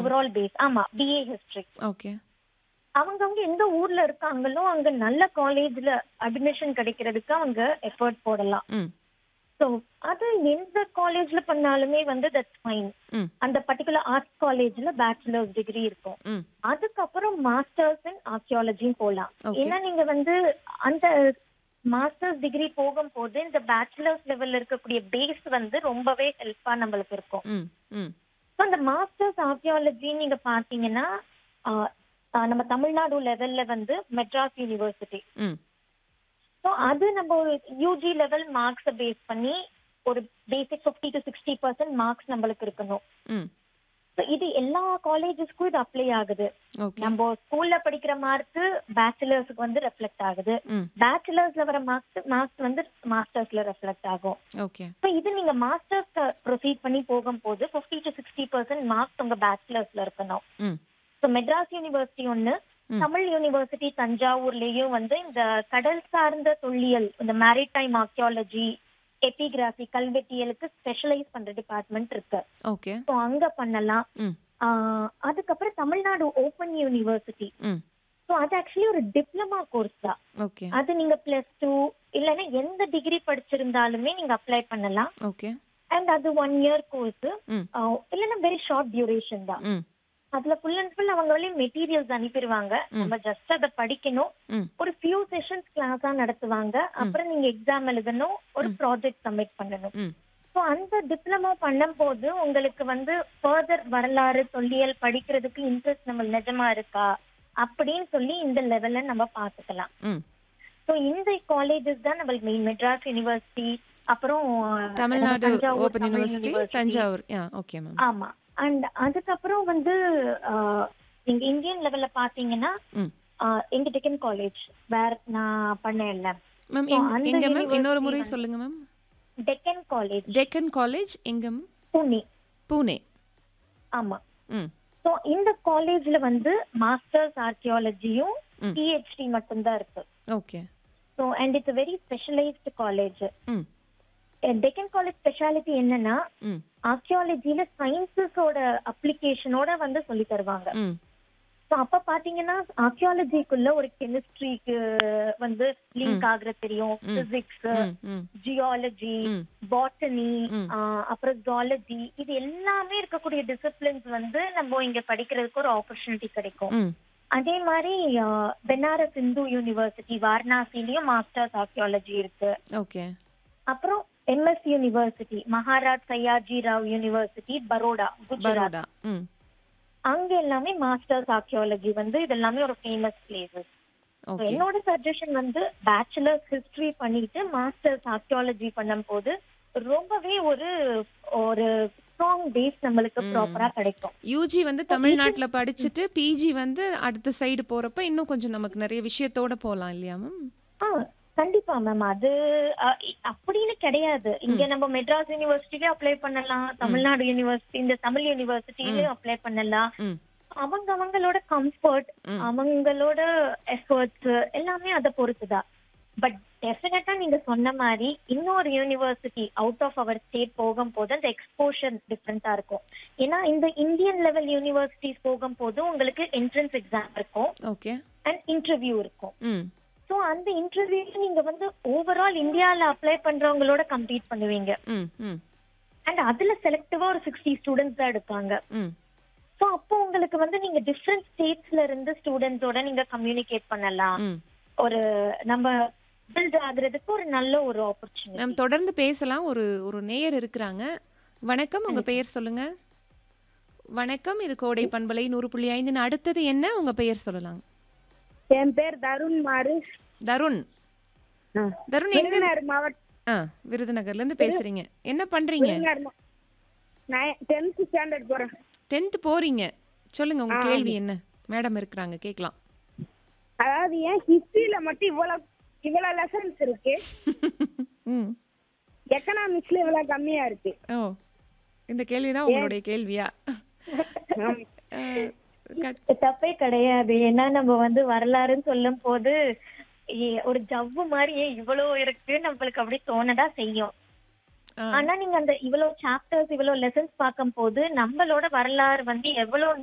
Overall base ஆமா BA history okay அவங்கவங்க எந்த ஊர்ல இருக்காங்களோ அங்க நல்ல காலேஜ்ல அட்மிஷன் கிடைக்கிறதுக்கு அவங்க எஃபர்ட் போடலாம் ம் ஸோ அது எந்த காலேஜ்ல பண்ணாலுமே வந்து தட்ஸ் ஃபைன் ம் அந்த பர்டிகுலர் ஆர்ட்ஸ் காலேஜ்ல பேச்சுலர்ஸ் டிகிரி இருக்கும் ம் அதுக்கப்புறம் மாஸ்டர்ஸ் இன் ஆர்கியாலஜியும் போகலாம் Okay. ஏன்னா நீங்க வந்து அந்த மாஸ்டர்ஸ் டிகிரி போகும்போது இந்த பேச்சுலர்ஸ் லெவல்ல இருக்கக்கூடிய பேஸ் வந்து ரொம்பவே ஹெல்ப்பா நம்மளுக்கு இருக்கும் ம் ம் ஸோ அந்த மாஸ்டர்ஸ் ஆர்கியாலஜி நீங்க பாத்தீங்கன்னா ஆஹ், ஆஹ், நம்ம தமிழ்நாடு லெவல்ல வந்து மெட்ராஸ் யூனிவர்சிட்டி ம் ஸோ அது நம்ம ஒரு யூஜி லெவல் மார்க்ஸை பேஸ் பண்ணி ஒரு basic fifty to sixty percent marks நம்மளுக்கு இருக்கணும் ம் ஸோ இது எல்லா காலேஜஸ்க்கும் இது அப்ளை ஆகுது ஓகே நம்ம ஸ்கூல்ல படிக்கிற மார்க் பேச்சுலர்ஸ்க்கு வந்து ரெஃப்ளெக்ட் ஆகுது ம் பேச்சுலர்ஸ்ல வர மார்க்ஸ் மார்க்ஸ் வந்து மாஸ்டர்ஸ்ல ரெஃப்ளெக்ட் ஆகும் ஓகே ஸோ இது நீங்க மாஸ்டர்ஸ் ப்ரொசீட் பண்ணி போகும்போது fifty to sixty percent marks உங்க பேச்சுலர்ஸ்ல இருக்கணும் ம் ஸோ மெட்ராஸ் யூனிவர்சிட்டி ஒன்னு ம். தமிழ் யூனிவர்சிட்டி தஞ்சாவூர்லயும் வந்து இந்த கடல் சார்ந்த தொல்லியல் இந்த மேரிடைம் ஆர்கியாலஜி எபிகிராஃபி கல்வெட்டியலுக்கு ஸ்பெஷலைஸ் பண்ற டிபார்ட்மெண்ட் இருக்கு ஓகே ஸோ அங்க பண்ணலாம் ம் ஆஹ் அதுக்கப்புறம் தமிழ்நாடு ஓப்பன் யூனிவர்சிட்டி ம் ஸோ அது ஆக்சுவலி ஒரு டிப்ளமா கோர்ஸ் தான் ஓகே அது நீங்க பிளஸ் டூ இல்லைன்னா எந்த டிகிரி படிச்சிருந்தாலுமே நீங்க அப்ளை பண்ணலாம் ஓகே அண்ட் அது ஒன் இயர் கோர்ஸ் ம் இல்லைன்னா வெரி ஷார்ட் டியூரேஷன் தான் ம் அதுல ஃபுல் அண்ட் ஃபுல் அவங்களே மெட்டீரியல்ஸ் அனுப்பிடுவாங்க ம். நம்ம ஜஸ்ட் அதை படிக்கணும் ம் ஒரு ஃபியூ செஷன்ஸ் கிளாஸா நடத்துவாங்க அப்புறம் நீங்க எக்ஸாம் எழுதணும் ஒரு ப்ராஜெக்ட் சப்மிட் பண்ணணும் ம் ஸோ அந்த டிப்ளமோ பண்ணும்போது உங்களுக்கு வந்து ஃபர்தர் வரலாறு தொல்லியல் படிக்கிறதுக்கு இன்ட்ரெஸ்ட் நம்ம நிஜமா இருக்கா அப்படின்னு சொல்லி இந்த லெவல்ல நம்ம பார்த்துக்கலாம் ம் ஸோ இந்த காலேஜஸ் தான் நம்மளுக்கு மெயின் மெட்ராஸ் யூனிவர்சிட்டி அப்புறம் Tamil Nadu Thanjavur open Tamil university university. Thanjavur yeah okay ma'am ஆமா அண்ட் அதுக்கப்புறம் வந்து ஆஹ், நீங்க இந்தியன் லெவல்ல பாத்தீங்கன்னா ம் ஆஹ், எங்க டெக்கன் காலேஜ் வேற நான் பண்ணேன்ல மேம் So, அந்த எங்க மேம் இன்னொரு university முறை வந்து- சொல்லுங்க ma'am Deccan college Deccan college எங்க மேம் புனே பூனே ஆமா ம் ஸோ இந்த காலேஜ்ல வந்து மாஸ்டர்ஸ் ஆர்கியாலஜியும் ம். பிஹெச்டி மட்டும்தான் இருக்கு okay so and it's very specialised college ம் டெக்கன் காலேஜ் ஸ்பெஷாலிட்டி என்னன்னா ம் ஆர்கியாலஜில சயின்சஸோட அப்ளிகேஷனோட வந்து சொல்லி தருவாங்க ம் ஸோ அப்ப பாத்தீங்கன்னா ஆர்கியாலஜிக்குள்ள ஒரு கெமிஸ்ட்ரிக்கு வந்து லிங்க் ஆகுற தெரியும் ம். பிசிக்ஸ் ம் ம் ஜியாலஜி ம் பாட்டனி ம். அப்புறம் ஜாலஜி இது எல்லாமே இருக்கக்கூடிய டிசிப்ளின்ஸ் வந்து நம்ம இங்க படிக்கிறதுக்கு ஒரு ஆப்பர்ச்சுனிட்டி கிடைக்கும் ம் அதே மாதிரி ஆஹ், பெனாரஸ் இந்து யூனிவர்சிட்டி வாரணாசிலயும் மாஸ்டர்ஸ் ஆர்கியாலஜி இருக்கு ஓகே அப்புறம் MS university Maharaj Sayaji Rao university Baroda Gujarat Baroda ம் அங்க எல்லாமே மாஸ்டர்ஸ் ஆர்கியாலஜி வந்து இது எல்லாமே ஒரு ஃபேமஸ் பிளேசஸ் ஓகே என்னோட சஜஷன் வந்து பேச்சுலர்ஸ் ஹிஸ்டரி பண்ணிட்டு மாஸ்டர்ஸ் ஆர்கியாலஜி பண்ணும்போது ரொம்பவே ஒரு ஒரு ஸ்ட்ராங் பேஸ் நம்மளுக்கு ப்ராப்பரா கிடைக்கும் யூஜி வந்து தமிழ்நாட்டுல படிச்சுட்டு பிஜி வந்து அடுத்த சைடு போறப்ப இன்னும் கொஞ்சம் நமக்கு நிறைய விஷயத்தோட போலாம் இல்லையா மேம் ஆ கண்டிப்பா மேம் அது அ, இ- அப்படின்னு கிடையாது இங்க நம்ம மெட்ராஸ் யூனிவர்சிட்டிலயும் அப்ளை பண்ணலாம் தமிழ்நாடு யூனிவர்சிட்டி இந்த தமிழ் யூனிவர்சிட்டிலயும் அப்ளை பண்ணலாம் ம் அவங்க அவங்களோட கம்ஃபர்ட் ம். அவங்களோட எஃபர்ட்ஸ் எல்லாமே அதை பொறுத்துதான் பட் டெஃபினட்டா நீங்க சொன்ன மாதிரி இன்னொரு university out of our state போகும்போது அந்த எக்ஸ்போஷர் டிஃப்ரெண்டா இருக்கும் ஏன்னா இந்த இந்தியன் லெவல் யூனிவர்சிட்டிஸ் போகும்போது உங்களுக்கு என்ட்ரன்ஸ் எக்ஸாம் இருக்கும் ஓகே அண்ட் இன்டர்வியூ இருக்கும் ம் ஸோ அந்த இன்டர்வியூ நீங்க வந்து ஓவரால் இந்தியால அப்ளை பண்றவங்களோட கம்ப்ளீட் பண்ணுவீங்க ம் ம் அண்ட் அதுல செலக்டிவா ஒரு சிக்ஸ்டி ஸ்டூடெண்ட்ஸ் தான் எடுப்பாங்க ம் ஸோ அப்போ உங்களுக்கு வந்து நீங்க டிஃப்ரெண்ட் ஸ்டேட்ஸ்ல இருந்து ஸ்டூடெண்ட்ஸோட நீங்க கம்யூனிகேட் பண்ணலாம் ம் ஒரு நம்ம பில்ட் ஆகுறதுக்கு ஒரு நல்ல ஒரு ஆப்பர்ச்சுனிட்டி நம்ம தொடர்ந்து பேசலாம் ஒரு ஒரு நேயர் இருக்கிறாங்க வணக்கம் உங்க பெயர் சொல்லுங்க வணக்கம் இது கோடை பண்பலை நூறு புள்ளி ஐந்து அடுத்தது என்ன உங்க பெயர் சொல்லலாம் என் பேர் தருண் மாறு தருண் தருண் எங்க விருதுநகர் மாவட்டம் ஆ விருதுநகர்ல இருந்து பேசுறீங்க என்ன பண்றீங்க விருதுநகர் மா- நான் டென்த் ஸ்டாண்டர்ட் போறேன் டென்த் போறீங்க சொல்லுங்க உங்க கேள்வி என்ன மேடம் இருக்கிறாங்க கேட்கலாம் அதாவது ஏன் ஹிஸ்டரியில மட்டும் இவ்வளவு இவ்வளவு லெசன்ஸ் இருக்கு ம் எக்கனாமிக்ஸ்ல இவ்வளவு கம்மியா இருக்கு ஓ இந்த கேள்விதான் உங்களுடைய கேள்வியா ஆமா. அஹ், கட்- தப்பே கிடையாது ஏன்னா நம்ம வந்து வரலாறுன்னு சொல்லும் போது ஏ- ஒரு ஜவ்வு மாதிரி ஏன் இவ்வளவு இருக்கு நம்மளுக்கு அப்படி தோணதா செய்யும் ஆ. ஆனா நீங்க அந்த இவ்வளவு சாப்டர்ஸ் இவ்வளவு லெசன்ஸ் பார்க்கும் போது நம்மளோட வரலாறு வந்து எவ்வளவு